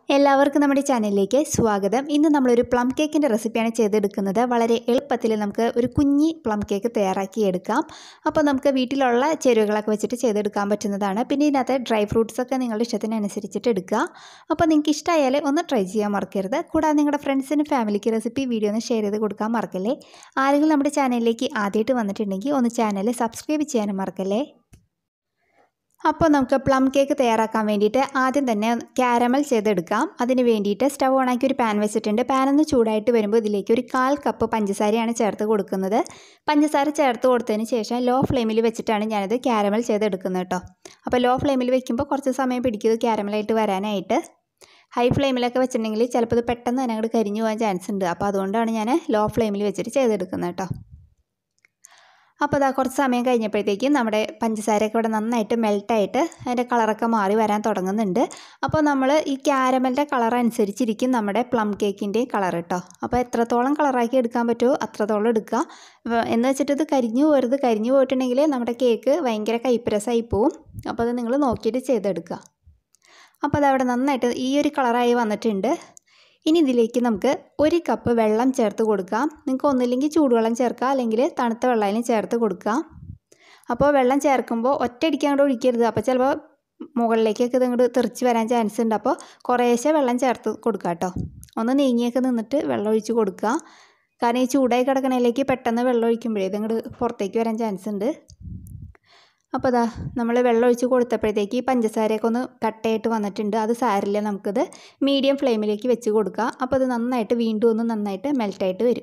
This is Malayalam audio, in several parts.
എല്ലാവർക്കും നമ്മുടെ ചാനലിലേക്ക് സ്വാഗതം ഇന്ന് നമ്മളൊരു പ്ലം കേക്കിൻ്റെ റെസിപ്പിയാണ് ചെയ്തെടുക്കുന്നത് വളരെ എളുപ്പത്തിൽ നമുക്ക് ഒരു കുഞ്ഞി പ്ലം കേക്ക് തയ്യാറാക്കി എടുക്കാം അപ്പോൾ നമുക്ക് വീട്ടിലുള്ള ചേരുവകളൊക്കെ വെച്ചിട്ട് ചെയ്തെടുക്കാൻ പറ്റുന്നതാണ് പിന്നെ ഇതിനകത്ത് ഡ്രൈ ഫ്രൂട്ട്സ് ഒക്കെ നിങ്ങളുടെ ഇഷ്ടത്തിനനുസരിച്ചിട്ട് എടുക്കുക അപ്പോൾ നിങ്ങൾക്ക് ഇഷ്ടമായാൽ ഒന്ന് ട്രൈ ചെയ്യാൻ മറക്കരുത് കൂടാതെ നിങ്ങളുടെ ഫ്രണ്ട്സിനും ഫാമിലിക്ക് റെസിപ്പി വീഡിയോ ഒന്ന് ഷെയർ ചെയ്ത് കൊടുക്കാൻ മറക്കല്ലേ ആരെങ്കിലും നമ്മുടെ ചാനലിലേക്ക് ആദ്യമായിട്ട് വന്നിട്ടുണ്ടെങ്കിൽ ഒന്ന് ചാനൽ സബ്സ്ക്രൈബ് ചെയ്യാനും മറക്കല്ലേ അപ്പോൾ നമുക്ക് പ്ലം കേക്ക് തയ്യാറാക്കാൻ വേണ്ടിയിട്ട് ആദ്യം തന്നെ ക്യാരമൽ ചെയ്തെടുക്കാം അതിന് വേണ്ടിയിട്ട് സ്റ്റവ് ഓണാക്കി ഒരു പാൻ വെച്ചിട്ടുണ്ട് പാൻ ഒന്ന് ചൂടായിട്ട് വരുമ്പോൾ ഇതിലേക്ക് ഒരു കാൽ കപ്പ് പഞ്ചസാരയാണ് ചേർത്ത് കൊടുക്കുന്നത് പഞ്ചസാര ചേർത്ത് കൊടുത്തതിന് ശേഷം ലോ ഫ്ലെയിമിൽ വെച്ചിട്ടാണ് ഞാനിത് ക്യാരമൽ ചെയ്തെടുക്കുന്നത് കേട്ടോ അപ്പോൾ ലോ ഫ്ലെയിമിൽ വെക്കുമ്പോൾ കുറച്ച് സമയം പിടിക്കും ഇത് ക്യാരമലായിട്ട് വരാനായിട്ട് ഹൈ ഫ്ലെയിമിലൊക്കെ വെച്ചിട്ടുണ്ടെങ്കിൽ ചിലപ്പോൾ ഇത് പെട്ടെന്ന് തന്നെ അങ്ങോട്ട് കരിഞ്ഞു പോകാൻ ചാൻസ് ഉണ്ട് അപ്പോൾ അതുകൊണ്ടാണ് ഞാൻ ലോ ഫ്ലെയിമിൽ വെച്ചിട്ട് ചെയ്തെടുക്കുന്നത് കേട്ടോ അപ്പോൾ അതാ കുറച്ച് സമയം കഴിഞ്ഞപ്പോഴത്തേക്കും നമ്മുടെ പഞ്ചസാരയൊക്കെ ഇവിടെ നന്നായിട്ട് മെൽട്ടായിട്ട് അതിൻ്റെ കളറൊക്കെ മാറി വരാൻ തുടങ്ങുന്നുണ്ട് അപ്പോൾ നമ്മൾ ഈ ക്യാരമലിൻ്റെ കളർ അനുസരിച്ചിരിക്കും നമ്മുടെ പ്ലം കേക്കിൻ്റെ കളർ കേട്ടോ അപ്പോൾ എത്രത്തോളം കളറാക്കി എടുക്കാൻ പറ്റുമോ അത്രത്തോളം എടുക്കുക എന്ന് വെച്ചിട്ട് ഇത് കരിഞ്ഞു പോരുത് കരിഞ്ഞു പോയിട്ടുണ്ടെങ്കിൽ നമ്മുടെ കേക്ക് ഭയങ്കര കൈപ്പരസായി പോവും അപ്പോൾ അത് നിങ്ങൾ നോക്കിയിട്ട് ചെയ്തെടുക്കുക അപ്പോൾ അതവിടെ നന്നായിട്ട് ഈ ഒരു കളറായി വന്നിട്ടുണ്ട് ഇനി ഇതിലേക്ക് നമുക്ക് ഒരു കപ്പ് വെള്ളം ചേർത്ത് കൊടുക്കാം നിങ്ങൾക്ക് ഒന്നില്ലെങ്കിൽ ചൂടുവെള്ളം ചേർക്കാം അല്ലെങ്കിൽ തണുത്ത വെള്ളമായാലും ചേർത്ത് കൊടുക്കാം അപ്പോൾ വെള്ളം ചേർക്കുമ്പോൾ ഒറ്റയടിക്ക് അങ്ങോട്ട് ഒഴിക്കരുത് അപ്പോൾ ചിലപ്പോൾ മുകളിലേക്കൊക്കെ ഇത് ഇങ്ങോട്ട് തെറിച്ച് വരാൻ ചാൻസ് ഉണ്ട് അപ്പോൾ കുറേശ്ശെ വെള്ളം ചേർത്ത് കൊടുക്കുക കേട്ടോ ഒന്ന് നീങ്ങിയൊക്കെ നിന്നിട്ട് വെള്ളം ഒഴിച്ച് കൊടുക്കുക കാരണം ഈ ചൂടായി കിടക്കണതിലേക്ക് പെട്ടെന്ന് വെള്ളം ഒഴിക്കുമ്പോഴേ ഇത് ഇങ്ങോട്ട് പുറത്തേക്ക് വരാൻ ചാൻസ് ഉണ്ട് അപ്പോൾ അതാ നമ്മൾ വെള്ളം ഒഴിച്ച് കൊടുത്തപ്പോഴത്തേക്ക് ഈ പഞ്ചസാരയൊക്കെ ഒന്ന് കട്ടയായിട്ട് വന്നിട്ടുണ്ട് അത് സാരില്ല നമുക്കിത് മീഡിയം ഫ്ലെയിമിലേക്ക് വെച്ച് കൊടുക്കുക അപ്പോൾ അത് നന്നായിട്ട് വീണ്ടും ഒന്ന് നന്നായിട്ട് മെൽറ്റായിട്ട് വരും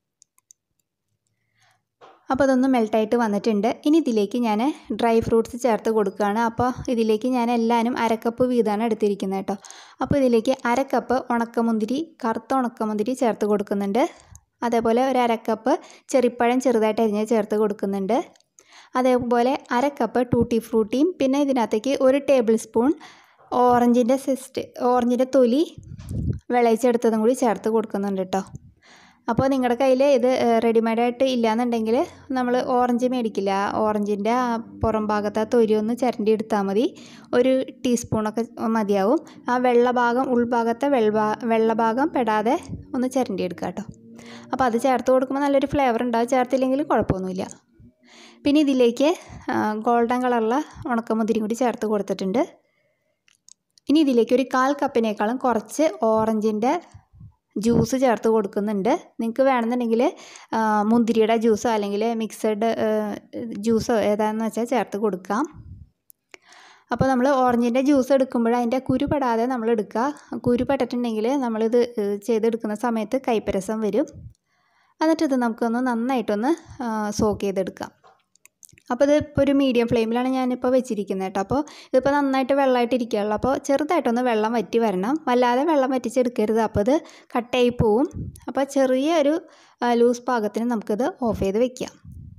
അപ്പോൾ അതൊന്ന് മെൽട്ടായിട്ട് വന്നിട്ടുണ്ട് ഇനി ഇതിലേക്ക് ഞാൻ ഡ്രൈ ഫ്രൂട്ട്സ് ചേർത്ത് കൊടുക്കുകയാണ് അപ്പോൾ ഇതിലേക്ക് ഞാൻ എല്ലാവരും അരക്കപ്പ് വീതമാണ് എടുത്തിരിക്കുന്നത് കേട്ടോ അപ്പോൾ ഇതിലേക്ക് അരക്കപ്പ് ഉണക്കമുന്തിരി കറുത്ത ഉണക്കമുന്തിരി ചേർത്ത് കൊടുക്കുന്നുണ്ട് അതേപോലെ ഒരു അരക്കപ്പ് ചെറിപ്പഴം ചെറുതായിട്ട് അരിഞ്ഞ് ചേർത്ത് കൊടുക്കുന്നുണ്ട് അതേപോലെ അര കപ്പ് ടൂട്ടി ഫ്രൂട്ടിയും പിന്നെ ഇതിനകത്തേക്ക് ഒരു ടേബിൾ സ്പൂൺ ഓറഞ്ചിൻ്റെ സിസ്റ്റ് ഓറഞ്ചിൻ്റെ തൊലി വിളയിച്ചെടുത്തതും കൂടി ചേർത്ത് കൊടുക്കുന്നുണ്ട് കേട്ടോ അപ്പോൾ നിങ്ങളുടെ കയ്യിൽ ഇത് റെഡിമെയ്ഡായിട്ട് ഇല്ലയെന്നുണ്ടെങ്കിൽ നമ്മൾ ഓറഞ്ച് മേടിക്കില്ല ഓറഞ്ചിൻ്റെ ആ പുറം ഭാഗത്തെ തൊലി ഒന്ന് ചിരണ്ടി എടുത്താൽ മതി ഒരു ടീസ്പൂണൊക്കെ മതിയാവും ആ വെള്ള ഭാഗം ഉൾഭാഗത്തെ വെള്ള വെള്ള ഭാഗം പെടാതെ ഒന്ന് ചിരണ്ടി എടുക്കുക കേട്ടോ അപ്പോൾ അത് ചേർത്ത് കൊടുക്കുമ്പോൾ നല്ലൊരു ഫ്ലേവർ ഉണ്ടാവും ചേർത്തില്ലെങ്കിൽ കുഴപ്പമൊന്നുമില്ല പിന്നെ ഇതിലേക്ക് ഗോൾഡൻ കളറുള്ള ഉണക്കമുന്തിരിയും കൂടി ചേർത്ത് കൊടുത്തിട്ടുണ്ട് ഇനി ഇതിലേക്ക് ഒരു കാൽ കപ്പിനേക്കാളും കുറച്ച് ഓറഞ്ചിൻ്റെ ജ്യൂസ് ചേർത്ത് കൊടുക്കുന്നുണ്ട് നിങ്ങൾക്ക് വേണമെന്നുണ്ടെങ്കിൽ മുന്തിരിയുടെ ജ്യൂസോ അല്ലെങ്കിൽ മിക്സഡ് ജ്യൂസോ ഏതാണെന്ന് വെച്ചാൽ ചേർത്ത് കൊടുക്കാം അപ്പോൾ നമ്മൾ ഓറഞ്ചിൻ്റെ ജ്യൂസ് എടുക്കുമ്പോൾ അതിൻ്റെ കുരു പെടാതെ നമ്മൾ എടുക്കുക കുരു പെട്ടിട്ടുണ്ടെങ്കിൽ നമ്മളിത് ചെയ്തെടുക്കുന്ന സമയത്ത് കൈപ്പരസം വരും എന്നിട്ട് ഇത് നമുക്കൊന്ന് നന്നായിട്ടൊന്ന് സോക്ക് ചെയ്തെടുക്കാം അപ്പോൾ ഇത് ഇപ്പോൾ ഒരു മീഡിയം ഫ്ലെയിമിലാണ് ഞാനിപ്പോൾ വെച്ചിരിക്കുന്നത് കേട്ടോ അപ്പോൾ ഇതിപ്പോൾ നന്നായിട്ട് വെള്ളമായിട്ട് ഇരിക്കുകയുള്ളൂ അപ്പോൾ ചെറുതായിട്ടൊന്ന് വെള്ളം വറ്റി വരണം വല്ലാതെ വെള്ളം വറ്റിച്ചെടുക്കരുത് അപ്പോൾ ഇത് കട്ടായി പോവും അപ്പോൾ ചെറിയൊരു ലൂസ് പാകത്തിന് നമുക്കിത് ഓഫ് ചെയ്ത് വെക്കാം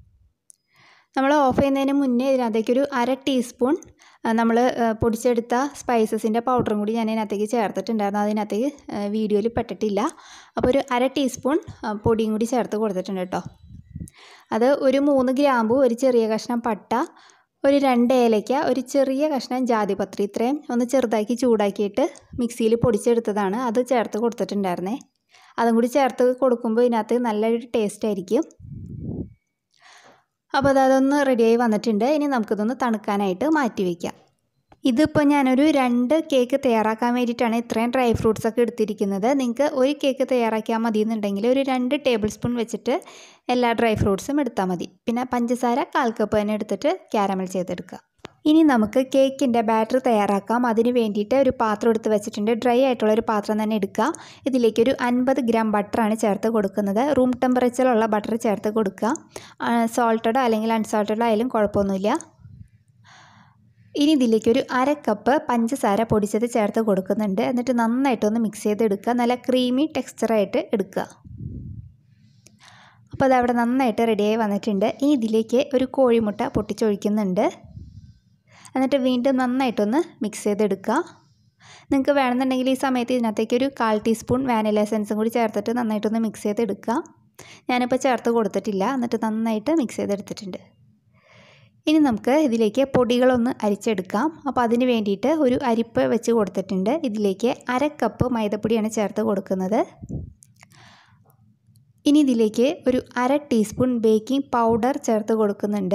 നമ്മൾ ഓഫ് ചെയ്യുന്നതിന് മുന്നേ ഇതിനകത്തേക്കൊരു അര ടീസ്പൂൺ നമ്മൾ പൊടിച്ചെടുത്ത സ്പൈസസിൻ്റെ പൗഡറും കൂടി ഞാൻ ഇതിനകത്തേക്ക് ചേർത്തിട്ടുണ്ടായിരുന്നു അതിനകത്തേക്ക് വീഡിയോയിൽ പെട്ടിട്ടില്ല അപ്പോൾ ഒരു അര ടീസ്പൂൺ പൊടിയും കൂടി ചേർത്ത് കൊടുത്തിട്ടുണ്ട് കേട്ടോ അത് ഒരു മൂന്ന് ഗ്രാമ്പു ഒരു ചെറിയ കഷ്ണം പട്ട ഒരു രണ്ട് ഏലയ്ക്ക ഒരു ചെറിയ കഷ്ണം ജാതിപത്രി ഇത്രയും ഒന്ന് ചെറുതാക്കി ചൂടാക്കിയിട്ട് മിക്സിയിൽ പൊടിച്ചെടുത്തതാണ് അത് ചേർത്ത് കൊടുത്തിട്ടുണ്ടായിരുന്നേ അതും കൂടി ചേർത്ത് കൊടുക്കുമ്പോൾ ഇതിനകത്ത് നല്ലൊരു ടേസ്റ്റ് ആയിരിക്കും അപ്പോൾ അതൊന്ന് റെഡിയായി വന്നിട്ടുണ്ട് ഇനി നമുക്കിതൊന്ന് തണുക്കാനായിട്ട് മാറ്റി വയ്ക്കാം ഇതിപ്പോൾ ഞാനൊരു രണ്ട് കേക്ക് തയ്യാറാക്കാൻ വേണ്ടിയിട്ടാണ് ഇത്രയും ഡ്രൈ ഫ്രൂട്ട്സ് ഒക്കെ എടുത്തിരിക്കുന്നത് നിങ്ങൾക്ക് ഒരു കേക്ക് തയ്യാറാക്കിയാൽ മതി എന്നുണ്ടെങ്കിൽ ഒരു രണ്ട് ടേബിൾ സ്പൂൺ വെച്ചിട്ട് എല്ലാ ഡ്രൈ ഫ്രൂട്ട്സും എടുത്താൽ മതി പിന്നെ പഞ്ചസാര കാൽ കപ്പ് തന്നെ എടുത്തിട്ട് ക്യാരമൽ ചെയ്തെടുക്കുക ഇനി നമുക്ക് കേക്കിൻ്റെ ബാറ്റർ തയ്യാറാക്കാം അതിന് വേണ്ടിയിട്ട് ഒരു പാത്രം എടുത്ത് വെച്ചിട്ടുണ്ട് ഡ്രൈ ആയിട്ടുള്ള ഒരു പാത്രം തന്നെ എടുക്കുക ഇതിലേക്ക് ഒരു അൻപത് ഗ്രാം ബട്ടറാണ് ചേർത്ത് കൊടുക്കുന്നത് റൂം ടെമ്പറേച്ചറിലുള്ള ബട്ടർ ചേർത്ത് കൊടുക്കുക സോൾട്ടഡോ അല്ലെങ്കിൽ അൺസോൾട്ടഡോ ആയാലും കുഴപ്പമൊന്നുമില്ല ഇനി ഇതിലേക്ക് ഒരു അര കപ്പ് പഞ്ചസാര പൊടിച്ചത് ചേർത്ത് കൊടുക്കുന്നുണ്ട് എന്നിട്ട് നന്നായിട്ടൊന്ന് മിക്സ് ചെയ്തെടുക്കുക നല്ല ക്രീമി ടെക്സ്ചറായിട്ട് എടുക്കുക അപ്പോൾ അതവിടെ നന്നായിട്ട് റെഡിയായി വന്നിട്ടുണ്ട് ഇനി ഇതിലേക്ക് ഒരു കോഴിമുട്ട പൊട്ടിച്ചൊഴിക്കുന്നുണ്ട് എന്നിട്ട് വീണ്ടും നന്നായിട്ടൊന്ന് മിക്സ് ചെയ്തെടുക്കുക നിങ്ങൾക്ക് വേണമെന്നുണ്ടെങ്കിൽ ഈ സമയത്ത് ഇതിനകത്തേക്ക് ഒരു കാൽ ടീസ്പൂൺ വാനില എസൻസും കൂടി ചേർത്തിട്ട് നന്നായിട്ടൊന്ന് മിക്സ് ചെയ്തെടുക്കുക ഞാനിപ്പോൾ ചേർത്ത് കൊടുത്തിട്ടില്ല എന്നിട്ട് നന്നായിട്ട് മിക്സ് ചെയ്തെടുത്തിട്ടുണ്ട് ഇനി നമുക്ക് ഇതിലേക്ക് പൊടികളൊന്ന് അരിച്ചെടുക്കാം അപ്പോൾ അതിന് വേണ്ടിയിട്ട് ഒരു അരിപ്പ് വെച്ച് കൊടുത്തിട്ടുണ്ട് ഇതിലേക്ക് അര കപ്പ് മൈദപ്പൊടിയാണ് ചേർത്ത് കൊടുക്കുന്നത് ഇനി ഇതിലേക്ക് ഒരു അര ടീസ്പൂൺ ബേക്കിംഗ് പൗഡർ ചേർത്ത് കൊടുക്കുന്നുണ്ട്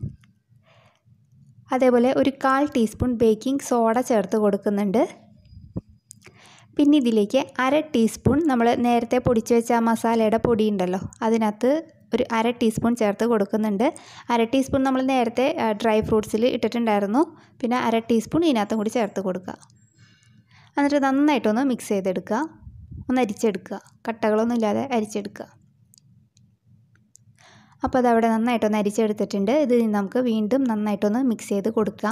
അതേപോലെ ഒരു കാൽ ടീസ്പൂൺ ബേക്കിംഗ് സോഡ ചേർത്ത് കൊടുക്കുന്നുണ്ട് പിന്നെ ഇതിലേക്ക് അര ടീസ്പൂൺ നമ്മൾ നേരത്തെ പൊടിച്ച് വെച്ച ആ മസാലയുടെ പൊടി ഉണ്ടല്ലോ അതിനകത്ത് ഒരു അര ടീസ്പൂൺ ചേർത്ത് കൊടുക്കുന്നുണ്ട് അര ടീസ്പൂൺ നമ്മൾ നേരത്തെ ഡ്രൈ ഫ്രൂട്ട്സിൽ ഇട്ടിട്ടുണ്ടായിരുന്നു പിന്നെ അര ടീസ്പൂൺ ഇതിനകത്തും കൂടി ചേർത്ത് കൊടുക്കുക എന്നിട്ട് നന്നായിട്ടൊന്ന് മിക്സ് ചെയ്തെടുക്കുക ഒന്ന് അരിച്ചെടുക്കുക കട്ടകളൊന്നും ഇല്ലാതെ അരിച്ചെടുക്കുക അപ്പോൾ അതവിടെ നന്നായിട്ടൊന്ന് അരിച്ചെടുത്തിട്ടുണ്ട് ഇത് നമുക്ക് വീണ്ടും നന്നായിട്ടൊന്ന് മിക്സ് ചെയ്ത് കൊടുക്കാം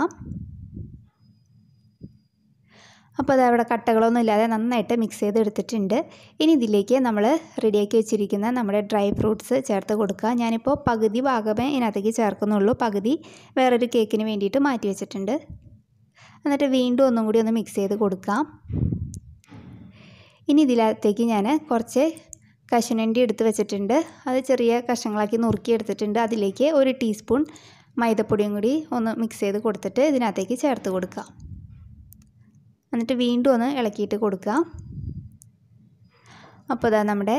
അപ്പോൾ അത് അവിടെ കട്ടകളൊന്നും ഇല്ലാതെ നന്നായിട്ട് മിക്സ് ചെയ്ത് എടുത്തിട്ടുണ്ട് ഇനി ഇതിലേക്ക് നമ്മൾ റെഡിയാക്കി വെച്ചിരിക്കുന്ന നമ്മുടെ ഡ്രൈ ഫ്രൂട്ട്സ് ചേർത്ത് കൊടുക്കുക ഞാനിപ്പോൾ പകുതി ഭാഗമേ ഇതിനകത്തേക്ക് ചേർക്കുന്നുള്ളൂ പകുതി വേറൊരു കേക്കിന് വേണ്ടിയിട്ട് മാറ്റി വെച്ചിട്ടുണ്ട് എന്നിട്ട് വീണ്ടും ഒന്നും കൂടി ഒന്ന് മിക്സ് ചെയ്ത് കൊടുക്കാം ഇനി ഇതിനകത്തേക്ക് ഞാൻ കുറച്ച് കശുനണ്ടി എടുത്ത് വെച്ചിട്ടുണ്ട് അത് ചെറിയ കഷ്ണങ്ങളാക്കി നുറുക്കി എടുത്തിട്ടുണ്ട് അതിലേക്ക് ഒരു ടീസ്പൂൺ മൈദപ്പൊടിയും കൂടി ഒന്ന് മിക്സ് ചെയ്ത് കൊടുത്തിട്ട് ഇതിനകത്തേക്ക് ചേർത്ത് കൊടുക്കുക എന്നിട്ട് വീണ്ടും ഒന്ന് ഇളക്കിയിട്ട് കൊടുക്കുക അപ്പോൾ ഇതാ നമ്മുടെ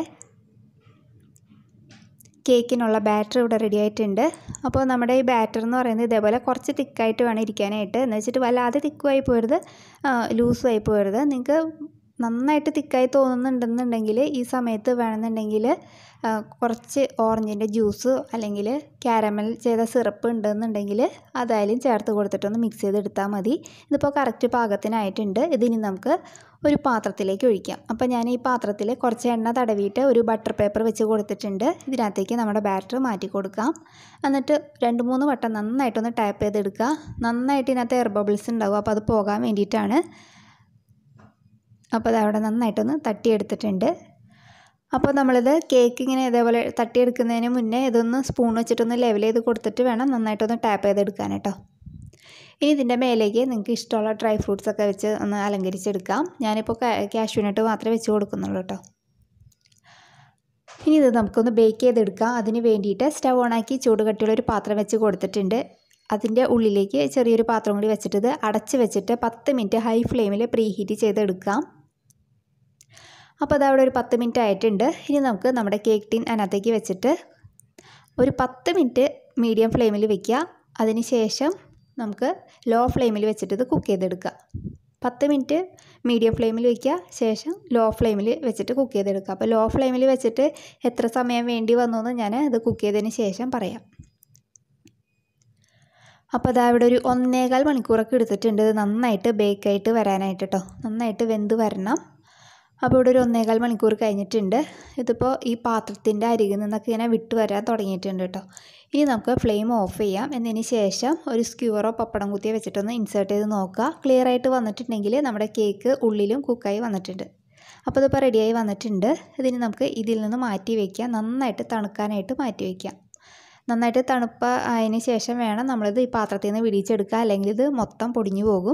കേക്കിനുള്ള ബാറ്റർ ഇവിടെ റെഡി ആയിട്ടുണ്ട് അപ്പോൾ നമ്മുടെ ഈ ബാറ്റർ എന്ന് പറയുന്നത് ഇതേപോലെ കുറച്ച് തിക്കായിട്ട് വേണം ഇരിക്കാനായിട്ട് എന്ന് വെച്ചിട്ട് വല്ലാതെ തിക്കുമായി പോരുത് ലൂസുമായി പോരുത് നിങ്ങൾക്ക് നന്നായിട്ട് തിക്കായി തോന്നുന്നുണ്ടെന്നുണ്ടെങ്കിൽ ഈ സമയത്ത് വേണമെന്നുണ്ടെങ്കിൽ കുറച്ച് ഓറഞ്ചിൻ്റെ ജ്യൂസ് അല്ലെങ്കിൽ കാരമൽ ചെയ്ത സിറപ്പ് ഉണ്ടെന്നുണ്ടെങ്കിൽ അതായാലും ചേർത്ത് കൊടുത്തിട്ടൊന്ന് മിക്സ് ചെയ്തെടുത്താൽ മതി ഇതിപ്പോൾ കറക്റ്റ് പാകത്തിനായിട്ടുണ്ട് ഇതിനി നമുക്ക് ഒരു പാത്രത്തിലേക്ക് ഒഴിക്കാം അപ്പോൾ ഞാൻ ഈ പാത്രത്തിൽ കുറച്ച് എണ്ണ തടവിയിട്ട് ഒരു ബട്ടർ പേപ്പർ വെച്ച് കൊടുത്തിട്ടുണ്ട് ഇതിനകത്തേക്ക് നമ്മുടെ ബാറ്റർ മാറ്റി കൊടുക്കാം എന്നിട്ട് രണ്ട് മൂന്ന് വട്ടം നന്നായിട്ടൊന്ന് ടാപ്പ് ചെയ്തെടുക്കുക നന്നായിട്ട് ഇതിനകത്ത് എയർ ബബിൾസ് ഉണ്ടാവും അപ്പോൾ അത് പോകാൻ വേണ്ടിയിട്ടാണ് അപ്പോൾ അതവിടെ നന്നായിട്ടൊന്ന് തട്ടിയെടുത്തിട്ടുണ്ട് അപ്പോൾ നമ്മളിത് കേക്ക് ഇങ്ങനെ ഇതേപോലെ തട്ടിയെടുക്കുന്നതിന് മുന്നേ ഇതൊന്ന് സ്പൂൺ വെച്ചിട്ടൊന്ന് ലെവൽ ചെയ്ത് കൊടുത്തിട്ട് വേണം നന്നായിട്ടൊന്ന് ടാപ്പ് ചെയ്തെടുക്കാൻ കേട്ടോ ഇനി ഇതിൻ്റെ മേലേക്ക് നിങ്ങൾക്ക് ഇഷ്ടമുള്ള ഡ്രൈ ഫ്രൂട്ട്സ് ഒക്കെ വെച്ച് ഒന്ന് അലങ്കരിച്ചെടുക്കാം ഞാനിപ്പോൾ കാഷ്യൂനട്ട് മാത്രമേ വെച്ച് കൊടുക്കുന്നുള്ളൂ കേട്ടോ ഇനി ഇത് നമുക്കൊന്ന് ബേക്ക് ചെയ്തെടുക്കാം അതിന് വേണ്ടിയിട്ട് സ്റ്റവ് ഓണാക്കി ചൂട് കട്ടിയുള്ള ഒരു പാത്രം വെച്ച് കൊടുത്തിട്ടുണ്ട് അതിൻ്റെ ഉള്ളിലേക്ക് ചെറിയൊരു പാത്രം കൂടി വെച്ചിട്ട് ഇത് അടച്ച് വെച്ചിട്ട് പത്ത് മിനിറ്റ് ഹൈ ഫ്ലെയിമിൽ പ്രീ ഹീറ്റ് ചെയ്തെടുക്കാം അപ്പോൾ അതവിടെ ഒരു പത്ത് മിനിറ്റ് ആയിട്ടുണ്ട് ഇനി നമുക്ക് നമ്മുടെ കേക്ക് ടീൻ അതിനകത്തേക്ക് വെച്ചിട്ട് ഒരു പത്ത് മിനിറ്റ് മീഡിയം ഫ്ലെയിമിൽ വെക്കുക അതിന് ശേഷം നമുക്ക് ലോ ഫ്ലെയിമിൽ വെച്ചിട്ട് ഇത് കുക്ക് ചെയ്തെടുക്കുക പത്ത് മിനിറ്റ് മീഡിയം ഫ്ലെയിമിൽ വയ്ക്കുക ശേഷം ലോ ഫ്ലെയിമിൽ വെച്ചിട്ട് കുക്ക് ചെയ്തെടുക്കുക അപ്പോൾ ലോ ഫ്ലെയിമിൽ വെച്ചിട്ട് എത്ര സമയം വേണ്ടി വന്നു എന്ന് ഞാൻ ഇത് കുക്ക് ചെയ്തതിന് ശേഷം പറയാം അപ്പോൾ അതാ ഇവിടെ ഒരു ഒന്നേകാൽ മണിക്കൂറൊക്കെ എടുത്തിട്ടുണ്ട് ഇത് നന്നായിട്ട് ബേക്കായിട്ട് വരാനായിട്ട് കേട്ടോ നന്നായിട്ട് വെന്ത് വരണം അപ്പോൾ ഇവിടെ ഒരു ഒന്നേകാൽ മണിക്കൂർ കഴിഞ്ഞിട്ടുണ്ട് ഇതിപ്പോൾ ഈ പാത്രത്തിൻ്റെ അരികിൽ നിന്നൊക്കെ ഇങ്ങനെ വിട്ട് വരാൻ തുടങ്ങിയിട്ടുണ്ട് കേട്ടോ ഇനി നമുക്ക് ഫ്ലെയിം ഓഫ് ചെയ്യാം എന്നതിന് ശേഷം ഒരു സ്ക്യൂറോ പപ്പടം കുത്തിയോ വെച്ചിട്ടൊന്ന് ഇൻസേർട്ട് ചെയ്ത് നോക്കുക ക്ലിയർ ആയിട്ട് വന്നിട്ടുണ്ടെങ്കിൽ നമ്മുടെ കേക്ക് ഉള്ളിലും കുക്കായി വന്നിട്ടുണ്ട് അപ്പോൾ ഇതിപ്പോൾ റെഡിയായി വന്നിട്ടുണ്ട് ഇതിന് നമുക്ക് ഇതിൽ നിന്ന് മാറ്റി വയ്ക്കാം നന്നായിട്ട് തണുക്കാനായിട്ട് മാറ്റി വയ്ക്കാം നന്നായിട്ട് തണുപ്പ് ആയതിന് ശേഷം വേണം നമ്മളിത് ഈ പാത്രത്തിൽ നിന്ന് വിടിയിച്ചെടുക്കുക അല്ലെങ്കിൽ ഇത് മൊത്തം പൊടിഞ്ഞു പോകും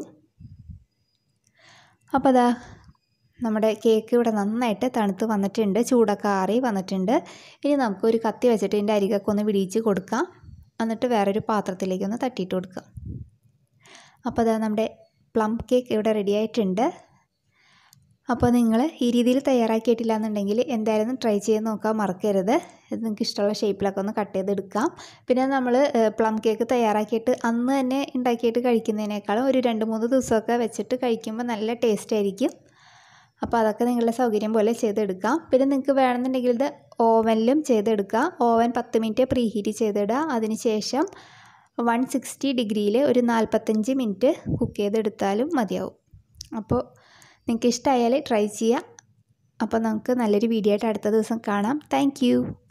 അപ്പോൾ അതാ നമ്മുടെ കേക്ക് ഇവിടെ നന്നായിട്ട് തണുത്ത് വന്നിട്ടുണ്ട് ചൂടൊക്കെ ആറി വന്നിട്ടുണ്ട് ഇനി നമുക്ക് ഒരു കത്തി വെച്ചിട്ട് ഇതിൻ്റെ അരികൊക്കെ ഒന്ന് വിടിയിച്ച് കൊടുക്കാം എന്നിട്ട് വേറൊരു പാത്രത്തിലേക്ക് ഒന്ന് തട്ടിയിട്ട് കൊടുക്കാം അപ്പോൾ അതാ നമ്മുടെ പ്ലം കേക്ക് ഇവിടെ റെഡി ആയിട്ടുണ്ട് അപ്പോൾ നിങ്ങൾ ഈ രീതിയിൽ തയ്യാറാക്കിയിട്ടില്ല എന്നുണ്ടെങ്കിൽ എന്തായാലും ട്രൈ ചെയ്ത് നോക്കാൻ മറക്കരുത് ഇത് നിങ്ങൾക്ക് ഇഷ്ടമുള്ള ഷേപ്പിലൊക്കെ ഒന്ന് കട്ട് ചെയ്തെടുക്കാം പിന്നെ നമ്മൾ പ്ലം കേക്ക് തയ്യാറാക്കിയിട്ട് അന്ന് തന്നെ ഉണ്ടാക്കിയിട്ട് കഴിക്കുന്നതിനേക്കാളും ഒരു രണ്ട് മൂന്ന് ദിവസമൊക്കെ വെച്ചിട്ട് കഴിക്കുമ്പോൾ നല്ല ടേസ്റ്റ് ആയിരിക്കും അപ്പോൾ അതൊക്കെ നിങ്ങളുടെ സൗകര്യം പോലെ ചെയ്തെടുക്കാം പിന്നെ നിങ്ങൾക്ക് വേണമെന്നുണ്ടെങ്കിൽ ഇത് ഓവനിലും ചെയ്തെടുക്കാം ഓവൻ പത്ത് മിനിറ്റ് പ്രീ ഹീറ്റ് ചെയ്തിടുക അതിന് ശേഷം വൺ സിക്സ്റ്റി ഡിഗ്രിയിൽ ഒരു നാൽപ്പത്തഞ്ച് മിനിറ്റ് കുക്ക് ചെയ്തെടുത്താലും മതിയാവും അപ്പോൾ നിങ്ങൾക്ക് ഇഷ്ടമായാൽ ട്രൈ ചെയ്യാം അപ്പോൾ നമുക്ക് നല്ലൊരു വീഡിയോ ആയിട്ട് അടുത്ത ദിവസം കാണാം താങ്ക്